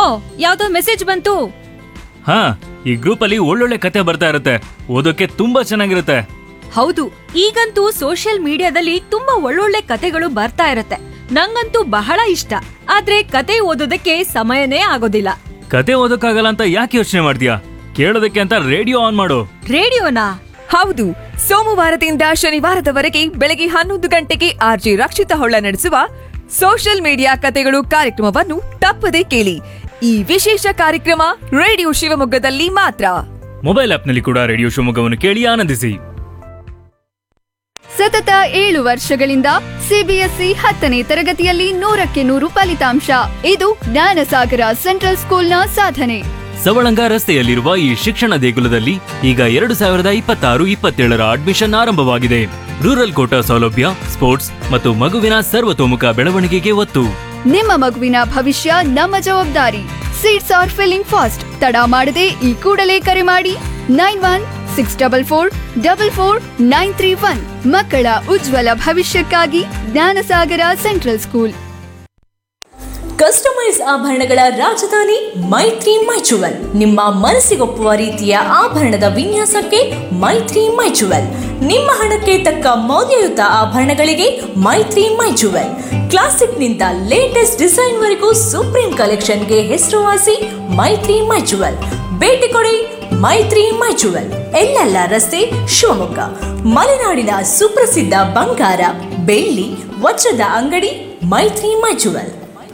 ಯಾವ್ದೋ ಮೆಸೇಜ್ ಬಂತು ಹಾ ಈ ಗ್ರೂಪ್ ಅಲ್ಲಿ ಒಳ್ಳೊಳ್ಳೆ ಕತೆ ಬರ್ತಾ ಇರುತ್ತೆ ಓದೋಕೆ ತುಂಬಾ ಚೆನ್ನಾಗಿರುತ್ತೆ ಹೌದು ಈಗಂತೂ ಸೋಷಿಯಲ್ ಮೀಡಿಯಾದಲ್ಲಿ ತುಂಬಾ ಒಳ್ಳೊಳ್ಳೆ ಕತೆಗಳು ಬರ್ತಾ ಇರತ್ತೆ ನಂಗಂತೂ ಬಹಳ ಇಷ್ಟ ಆದ್ರೆ ಕತೆ ಓದೋದಕ್ಕೆ ಸಮಯನೇ ಆಗೋದಿಲ್ಲ ಕತೆ ಓದೋಕ್ಕಾಗಲ್ಲ ಅಂತ ಯಾಕೆ ಯೋಚನೆ ಮಾಡ್ತೀಯಾ ಕೇಳೋದಕ್ಕೆ ಅಂತ ರೇಡಿಯೋ ಆನ್ ಮಾಡು ರೇಡಿಯೋನಾ ಹೌದು ಸೋಮವಾರದಿಂದ ಶನಿವಾರದವರೆಗೆ ಬೆಳಗ್ಗೆ ಹನ್ನೊಂದು ಗಂಟೆಗೆ ಆರ್ಜಿ ರಕ್ಷಿತ ಹೊಳ್ಳ ನಡೆಸುವ ಸೋಷಿಯಲ್ ಮೀಡಿಯಾ ಕತೆಗಳು ಕಾರ್ಯಕ್ರಮವನ್ನು ತಪ್ಪದೆ ಕೇಳಿ ಈ ವಿಶೇಷ ಕಾರ್ಯಕ್ರಮ ರೇಡಿಯೋ ಶಿವಮೊಗ್ಗದಲ್ಲಿ ಮಾತ್ರ ಮೊಬೈಲ್ ಆಪ್ನಲ್ಲಿ ಕೂಡ ರೇಡಿಯೋ ಶಿವಮೊಗ್ಗವನ್ನು ಕೇಳಿ ಆನಂದಿಸಿ ಸತತ ಏಳು ವರ್ಷಗಳಿಂದ ಸಿಬಿಎಸ್ಇ ಹತ್ತನೇ ತರಗತಿಯಲ್ಲಿ ನೂರಕ್ಕೆ ನೂರು ಫಲಿತಾಂಶ ಇದು ಜ್ಞಾನಸಾಗರ ಸೆಂಟ್ರಲ್ ಸ್ಕೂಲ್ನ ಸಾಧನೆ ಸವಳಂಗ ರಸ್ತೆಯಲ್ಲಿರುವ ಈ ಶಿಕ್ಷಣ ದೇಗುಲದಲ್ಲಿ ಈಗ ಎರಡು ಸಾವಿರದ ಇಪ್ಪತ್ತಾರು ಇಪ್ಪತ್ತೇಳರ ಅಡ್ಮಿಷನ್ ಆರಂಭವಾಗಿದೆ ರೂರಲ್ ಕೋಟಾ ಸೌಲಭ್ಯ ಸ್ಪೋರ್ಟ್ಸ್ ಮತ್ತು ಮಗುವಿನ ಸರ್ವತೋಮುಖ ಬೆಳವಣಿಗೆಗೆ ಒತ್ತು ನಿಮ್ಮ ಮಗುವಿನ ಭವಿಷ್ಯ ನಮ್ಮ ಜವಾಬ್ದಾರಿ ಸೀಟ್ಸ್ ಆರ್ ಫಿಲ್ಲಿಂಗ್ ಫಾಸ್ಟ್ ತಡ ಮಾಡದೆ ಈ ಕೂಡಲೇ ಕರೆ ಮಾಡಿ nine one six double four double four nine three one ಮಕ್ಕಳ ಉಜ್ವಲ ಭವಿಷ್ಯಕ್ಕಾಗಿ ಜ್ಞಾನಸಾಗರ ಸೆಂಟ್ರಲ್ ಸ್ಕೂಲ್ ಕಸ್ಟಮೈಸ್ ಆಭರಣಗಳ ರಾಜಧಾನಿ ಮೈತ್ರಿ ಮೈಚುವಲ್ ನಿಮ್ಮ ಮನಸ್ಸಿಗೊಪ್ಪುವ ರೀತಿಯ ಆಭರಣದ ವಿನ್ಯಾಸಕ್ಕೆ ಮೈತ್ರಿ ಮೈಚುವಲ್ ನಿಮ್ಮ ಹಣಕ್ಕೆ ತಕ್ಕ ಮೌಲ್ಯಯುತ ಆಭರಣಗಳಿಗೆ ಮೈತ್ರಿ ಮೈಚುವಲ್ ಕ್ಲಾಸಿಕ್ನಿಂದ ಲೇಟೆಸ್ಟ್ ಡಿಸೈನ್ವರೆಗೂ ಸುಪ್ರೀಂ ಕಲೆಕ್ಷನ್ಗೆ ಹೆಸರುವಾಸಿ ಮೈತ್ರಿ ಮೈಚುವಲ್ ಭೇಟಿ ಕೊಡಿ ಮೈತ್ರಿ ಮೈಚುವಲ್ ಎಲ್ಲೆಲ್ಲ ರಸ್ತೆ ಶಿವಮೊಗ್ಗ ಮಲೆನಾಡಿನ ಸುಪ್ರಸಿದ್ಧ ಬಂಗಾರ ಬೆಳ್ಳಿ ವಜ್ರದ ಅಂಗಡಿ ಮೈತ್ರಿ ಮೈಚುವಲ್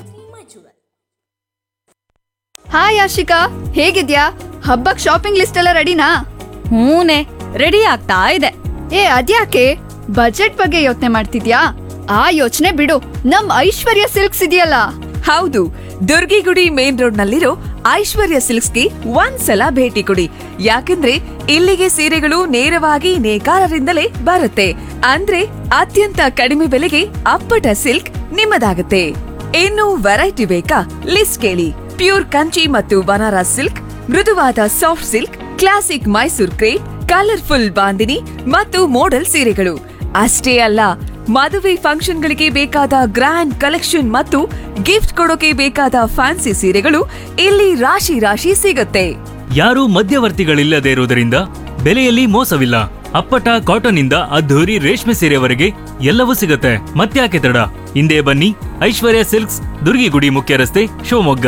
ಹಾಯ್ ಆಶಿಕಾ ಹೇಗಿದ್ಯಾ ಹಬ್ಬಕ್ ಶಾಪಿಂಗ್ ಲಿಸ್ಟ್ ಎಲ್ಲ ರೆಡಿನಾ ಹೂನೆ ರೆಡಿ ಆಗ್ತಾ ಇದೆ ಏ ಅದ್ಯಾಕೆ ಬಜೆಟ್ ಬಗ್ಗೆ ಯೋಚನೆ ಮಾಡ್ತಿದ್ಯಾ ಆ ಯೋಚನೆ ಬಿಡು ನಮ್ ಐಶ್ವರ್ಯ ಸಿಲ್ಕ್ಸ್ ಇದೆಯಲ್ಲ ಹೌದು ದುರ್ಗಿಗುಡಿ ಮೇನ್ ರೋಡ್ ನಲ್ಲಿರೋ ಐಶ್ವರ್ಯ ಸಿಲ್ಕ್ಸ್ಗೆ ಒಂದ್ಸಲ ಭೇಟಿ ಕೊಡಿ ಯಾಕಂದ್ರೆ ಇಲ್ಲಿಗೆ ಸೀರೆಗಳು ನೇರವಾಗಿ ನೇಕಾರರಿಂದಲೇ ಬರುತ್ತೆ ಅಂದ್ರೆ ಅತ್ಯಂತ ಕಡಿಮೆ ಬೆಲೆಗೆ ಅಪ್ಪಟ ಸಿಲ್ಕ್ ನಿಮ್ಮದಾಗುತ್ತೆ ಇನ್ನು ವೆರೈಟಿ ಬೇಕಾ ಲಿಸ್ಟ್ ಕೇಳಿ ಪ್ಯೂರ್ ಕಂಚಿ ಮತ್ತು ಬನಾರಸ್ ಸಿಲ್ಕ್ ಮೃದುವಾದ soft silk classic Mysore crepe colourful bandhani ಮತ್ತು ಮೋಡಲ್ ಸೀರೆಗಳು ಅಷ್ಟೇ ಅಲ್ಲ ಮದುವೆ ಫಂಕ್ಷನ್ಗಳಿಗೆ ಬೇಕಾದ ಗ್ರ್ಯಾಂಡ್ ಕಲೆಕ್ಷನ್ ಮತ್ತು ಗಿಫ್ಟ್ ಕೊಡೋಕೆ ಬೇಕಾದ ಫ್ಯಾನ್ಸಿ ಸೀರೆಗಳು ಇಲ್ಲಿ ರಾಶಿ ರಾಶಿ ಸಿಗುತ್ತೆ ಯಾರೂ ಮಧ್ಯವರ್ತಿಗಳಿಲ್ಲದೆ ಇರುವುದರಿಂದ ಬೆಲೆಯಲ್ಲಿ ಮೋಸವಿಲ್ಲ ಅಪ್ಪಟ ಕಾಟನ್ ಇಂದ ಅದ್ಧೂರಿ ರೇಷ್ಮೆ ಸೀರೆವರೆಗೆ ಎಲ್ಲವೂ ಸಿಗುತ್ತೆ ಮತ್ತ್ಯಾಕೆ ತಡ ಹಿಂದೆ ಬನ್ನಿ ಐಶ್ವರ್ಯ ಸಿಲ್ಕ್ಸ್ ದುರ್ಗಿಗುಡಿ ಮುಖ್ಯ ರಸ್ತೆ ಶಿವಮೊಗ್ಗ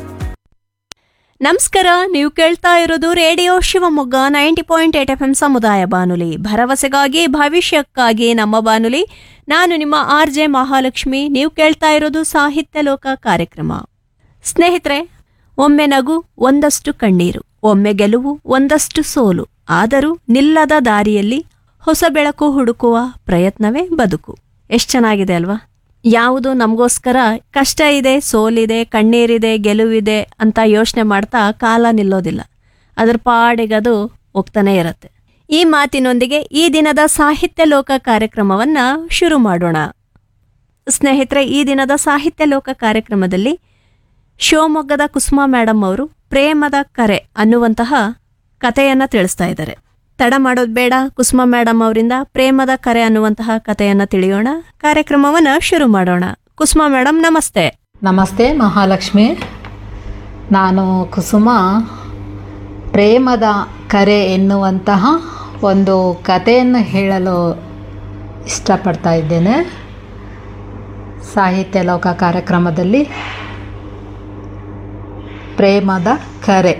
ನಮಸ್ಕಾರ ನೀವು ಕೇಳ್ತಾ ಇರೋದು radio Shivamogga ninety point eight F M ಸಮುದಾಯ ಬಾನುಲಿ ಭರವಸೆಗಾಗಿ ಭವಿಷ್ಯಕ್ಕಾಗಿ ನಮ್ಮ ಬಾನುಲಿ ನಾನು ನಿಮ್ಮ ಆರ್ ಜೆ ಮಹಾಲಕ್ಷ್ಮಿ ನೀವು ಕೇಳ್ತಾ ಇರೋದು ಸಾಹಿತ್ಯ ಲೋಕ ಕಾರ್ಯಕ್ರಮ ಸ್ನೇಹಿತರೆ ಒಮ್ಮೆ ನಗು ಒಂದಷ್ಟು ಕಣ್ಣೀರು ಒಮ್ಮೆ ಗೆಲುವು ಒಂದಷ್ಟು ಸೋಲು ಆದರೂ ನಿಲ್ಲದ ದಾರಿಯಲ್ಲಿ ಹೊಸ ಬೆಳಕು ಹುಡುಕುವ ಪ್ರಯತ್ನವೇ ಬದುಕು ಎಷ್ಟು ಚೆನ್ನಾಗಿದೆ ಅಲ್ವಾ ಯಾವುದು ನಮಗೋಸ್ಕರ ಕಷ್ಟ ಇದೆ ಸೋಲಿದೆ ಕಣ್ಣೀರಿದೆ ಗೆಲುವಿದೆ ಅಂತ ಯೋಚನೆ ಮಾಡ್ತಾ ಕಾಲ ನಿಲ್ಲೋದಿಲ್ಲ ಅದ್ರ ಪಾಡಿಗದು ಹೋಗ್ತಾನೆ ಇರುತ್ತೆ ಈ ಮಾತಿನೊಂದಿಗೆ ಈ ದಿನದ ಸಾಹಿತ್ಯ ಲೋಕ ಕಾರ್ಯಕ್ರಮವನ್ನ ಶುರು ಮಾಡೋಣ ಸ್ನೇಹಿತರೆ ಈ ದಿನದ ಸಾಹಿತ್ಯ ಲೋಕ ಕಾರ್ಯಕ್ರಮದಲ್ಲಿ ಶಿವಮೊಗ್ಗದ ಕುಸುಮಾ ಮೇಡಮ್ ಅವರು ಪ್ರೇಮದ ಕರೆ ಅನ್ನುವಂತಹ ಕಥೆಯನ್ನ ತಿಳಿಸ್ತಾ ಇದ್ದಾರೆ ತಡ ಮಾಡೋದು ಬೇಡ ಕುಸುಮಾ ಮೇಡಮ್ ಅವರಿಂದ ಪ್ರೇಮದ ಕರೆ ಅನ್ನುವಂತಹ ಕಥೆಯನ್ನ ತಿಳಿಯೋಣ ಕಾರ್ಯಕ್ರಮವನ್ನ ಶುರು ಮಾಡೋಣ ಕುಸುಮಾ ಮೇಡಮ್ ನಮಸ್ತೆ ನಮಸ್ತೆ ಮಹಾಲಕ್ಷ್ಮಿ ನಾನು ಕುಸುಮ ಪ್ರೇಮದ ಕರೆ ಎನ್ನುವಂತಹ ಒಂದು ಕಥೆಯನ್ನು ಹೇಳಲು ಇಷ್ಟಪಡ್ತಾ ಇದ್ದೇನೆ ಸಾಹಿತ್ಯ ಲೋಕ ಕಾರ್ಯಕ್ರಮದಲ್ಲಿ ಪ್ರೇಮದ ಕರೆ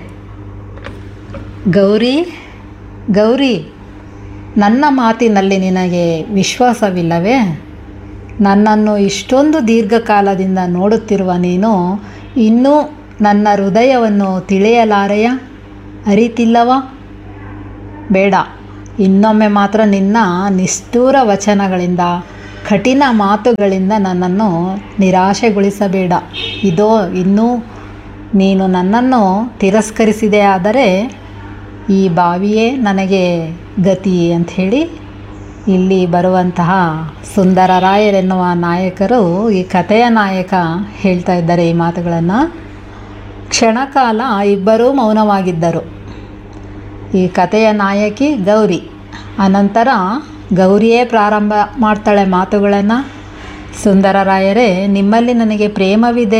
ಗೌರಿ ಗೌರಿ ನನ್ನ ಮಾತಿನಲ್ಲಿ ನಿನಗೆ ವಿಶ್ವಾಸವಿಲ್ಲವೇ ನನ್ನನ್ನು ಇಷ್ಟೊಂದು ದೀರ್ಘಕಾಲದಿಂದ ನೋಡುತ್ತಿರುವ ನೀನು ಇನ್ನೂ ನನ್ನ ಹೃದಯವನ್ನು ತಿಳಿಯಲಾರೆಯ ಅರಿತಿಲ್ಲವ ಬೇಡ ಇನ್ನೊಮ್ಮೆ ಮಾತ್ರ ನಿನ್ನ ನಿಷ್ಠೂರ ವಚನಗಳಿಂದ ಕಠಿಣ ಮಾತುಗಳಿಂದ ನನ್ನನ್ನು ನಿರಾಶೆಗೊಳಿಸಬೇಡ ಇದೋ ಇನ್ನೂ ನೀನು ನನ್ನನ್ನು ತಿರಸ್ಕರಿಸಿದೆ ಆದರೆ ಈ ಬಾವಿಯೇ ನನಗೆ ಗತಿ ಅಂಥೇಳಿ ಇಲ್ಲಿ ಬರುವಂತಹ ಸುಂದರರಾಯರೆನ್ನುವ ನಾಯಕರು ಈ ಕಥೆಯ ನಾಯಕ ಹೇಳ್ತಾ ಇದ್ದಾರೆ ಈ ಮಾತುಗಳನ್ನು ಕ್ಷಣಕಾಲ ಇಬ್ಬರೂ ಮೌನವಾಗಿದ್ದರು ಈ ಕಥೆಯ ನಾಯಕಿ ಗೌರಿ ಅನಂತರ ಗೌರಿಯೇ ಪ್ರಾರಂಭ ಮಾಡ್ತಾಳೆ ಮಾತುಗಳನ್ನು ಸುಂದರರಾಯರೇ ನಿಮ್ಮಲ್ಲಿ ನನಗೆ ಪ್ರೇಮವಿದೆ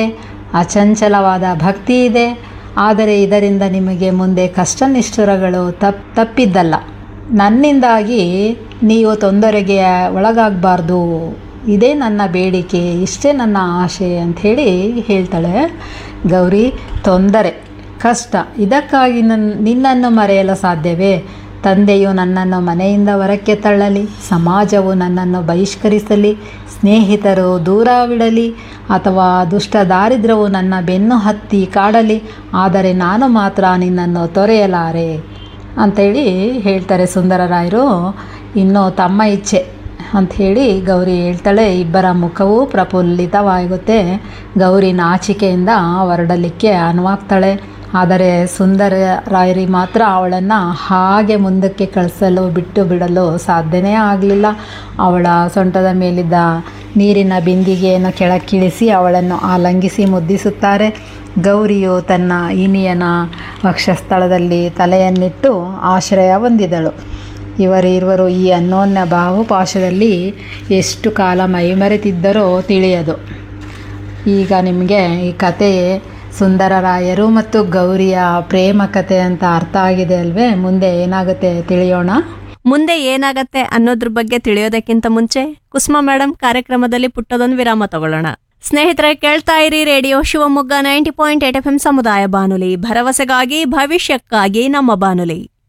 ಅಚಂಚಲವಾದ ಭಕ್ತಿ ಇದೆ ಆದರೆ ಇದರಿಂದ ನಿಮಗೆ ಮುಂದೆ ಕಷ್ಟ ನಿಷ್ಠುರಗಳು ತಪ್ ತಪ್ಪಿದ್ದಲ್ಲ ನನ್ನಿಂದಾಗಿ ನೀವು ತೊಂದರೆಗೆ ಒಳಗಾಗಬಾರ್ದು ಇದೇ ನನ್ನ ಬೇಡಿಕೆ ಇಷ್ಟೇ ನನ್ನ ಆಶೆ ಅಂಥೇಳಿ ಹೇಳ್ತಾಳೆ ಗೌರಿ ತೊಂದರೆ ಕಷ್ಟ ಇದಕ್ಕಾಗಿ ನನ್ನ ನಿನ್ನನ್ನು ಮರೆಯಲು ಸಾಧ್ಯವೇ ತಂದೆಯು ನನ್ನನ್ನು ಮನೆಯಿಂದ ಹೊರಕ್ಕೆ ತಳ್ಳಲಿ ಸಮಾಜವು ನನ್ನನ್ನು ಬಹಿಷ್ಕರಿಸಲಿ ಸ್ನೇಹಿತರು ದೂರವಿಡಲಿ ಅಥವಾ ದುಷ್ಟ ದಾರಿದ್ರ್ಯವು ನನ್ನ ಬೆನ್ನು ಹತ್ತಿ ಕಾಡಲಿ ಆದರೆ ನಾನು ಮಾತ್ರ ನಿನ್ನನ್ನು ತೊರೆಯಲಾರೆ ಅಂಥೇಳಿ ಹೇಳ್ತಾರೆ ಸುಂದರರಾಯರು ಇನ್ನು ತಮ್ಮ ಇಚ್ಛೆ ಅಂಥೇಳಿ ಗೌರಿ ಹೇಳ್ತಾಳೆ ಇಬ್ಬರ ಮುಖವೂ ಪ್ರಫುಲ್ಲಿತವಾಗುತ್ತೆ ಗೌರಿ ನಾಚಿಕೆಯಿಂದ ಹೊರಡಲಿಕ್ಕೆ ಅನುವಾಗ್ತಾಳೆ ಆದರೆ ಸುಂದರ ರಾಯರಿ ಮಾತ್ರ ಅವಳನ್ನು ಹಾಗೆ ಮುಂದಕ್ಕೆ ಕಳಿಸಲು ಬಿಟ್ಟು ಬಿಡಲು ಸಾಧ್ಯನೇ ಆಗಲಿಲ್ಲ ಅವಳ ಸೊಂಟದ ಮೇಲಿದ್ದ ನೀರಿನ ಬಿಂದಿಗೆಯನ್ನು ಕೆಳಕ್ಕಿಳಿಸಿ ಅವಳನ್ನು ಆಲಂಗಿಸಿ ಮುದ್ದಿಸುತ್ತಾರೆ ಗೌರಿಯು ತನ್ನ ಇನಿಯನ ವಕ್ಷಸ್ಥಳದಲ್ಲಿ ತಲೆಯನ್ನಿಟ್ಟು ಆಶ್ರಯ ಹೊಂದಿದಳು ಇವರಿರುವರು ಈ ಅನ್ಯೋನ್ಯ ಬಾಹುಪಾಶದಲ್ಲಿ ಎಷ್ಟು ಕಾಲ ಮೈಮರೆತಿದ್ದರೋ ತಿಳಿಯದು ಈಗ ನಿಮಗೆ ಈ ಕತೆ ಸುಂದರರಾಯರು ಮತ್ತು ಗೌರಿಯ ಪ್ರೇಮ ಕತೆ ಅಂತ ಅರ್ಥ ಆಗಿದೆ ಅಲ್ವೇ ಮುಂದೆ ಏನಾಗುತ್ತೆ ತಿಳಿಯೋಣ ಮುಂದೆ ಏನಾಗತ್ತೆ ಅನ್ನೋದ್ರ ಬಗ್ಗೆ ತಿಳಿಯೋದಕ್ಕಿಂತ ಮುಂಚೆ ಕುಸುಮ ಮೇಡಮ್ ಕಾರ್ಯಕ್ರಮದಲ್ಲಿ ಪುಟ್ಟದೊಂದು ವಿರಾಮ ತಗೊಳ್ಳೋಣ ಸ್ನೇಹಿತರೆ ಕೇಳ್ತಾ ಇರಿ radio Shivamogga ninety point eight F M ಸಮುದಾಯ ಬಾನುಲಿ ಭರವಸೆಗಾಗಿ ಭವಿಷ್ಯಕ್ಕಾಗಿ ನಮ್ಮ ಬಾನುಲಿ